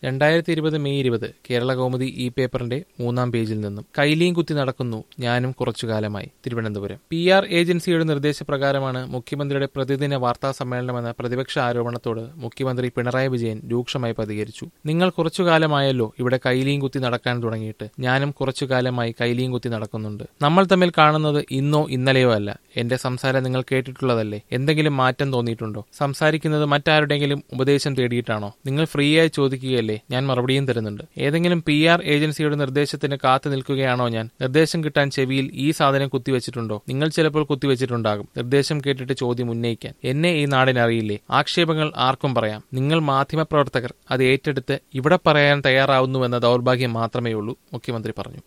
രണ്ടായിരത്തി ഇരുപത് മെയ് ഇരുപത് കേരള കൗമുദി ഇ പേപ്പറിന്റെ മൂന്നാം പേജിൽ നിന്നും കൈലിയും കുത്തി നടക്കുന്നു ഞാനും കുറച്ചു കാലമായി തിരുവനന്തപുരം പി ആർ ഏജൻസിയുടെ നിർദ്ദേശപ്രകാരമാണ് മുഖ്യമന്ത്രിയുടെ പ്രതിദിന വാർത്താ സമ്മേളനമെന്ന പ്രതിപക്ഷ ആരോപണത്തോട് മുഖ്യമന്ത്രി പിണറായി വിജയൻ രൂക്ഷമായി പ്രതികരിച്ചു നിങ്ങൾ കുറച്ചു കാലമായല്ലോ ഇവിടെ കൈലിയും കുത്തി നടക്കാൻ തുടങ്ങിയിട്ട് ഞാനും കുറച്ചു കാലമായി കൈലിയും കുത്തി നടക്കുന്നുണ്ട് നമ്മൾ തമ്മിൽ കാണുന്നത് ഇന്നോ ഇന്നലെയോ അല്ല എന്റെ സംസാരം നിങ്ങൾ കേട്ടിട്ടുള്ളതല്ലേ എന്തെങ്കിലും മാറ്റം തോന്നിയിട്ടുണ്ടോ സംസാരിക്കുന്നത് മറ്റാരുടെങ്കിലും ഉപദേശം തേടിയിട്ടാണോ നിങ്ങൾ ഫ്രീ ആയി ചോദിക്കുകയല്ലേ ഞാൻ മറുപടിയും തരുന്നുണ്ട് ഏതെങ്കിലും പി ആർ ഏജൻസിയുടെ നിർദ്ദേശത്തിന് കാത്തു നിൽക്കുകയാണോ ഞാൻ നിർദ്ദേശം കിട്ടാൻ ചെവിയിൽ ഈ സാധനം കുത്തിവെച്ചിട്ടുണ്ടോ നിങ്ങൾ ചിലപ്പോൾ കുത്തിവെച്ചിട്ടുണ്ടാകും നിർദ്ദേശം കേട്ടിട്ട് ചോദ്യം ഉന്നയിക്കാൻ എന്നെ ഈ നാടിന് അറിയില്ലേ ആക്ഷേപങ്ങൾ ആർക്കും പറയാം നിങ്ങൾ മാധ്യമപ്രവർത്തകർ അത് ഏറ്റെടുത്ത് ഇവിടെ പറയാൻ തയ്യാറാവുന്നുവെന്ന ദൗർഭാഗ്യം മാത്രമേ ഉള്ളൂ മുഖ്യമന്ത്രി പറഞ്ഞു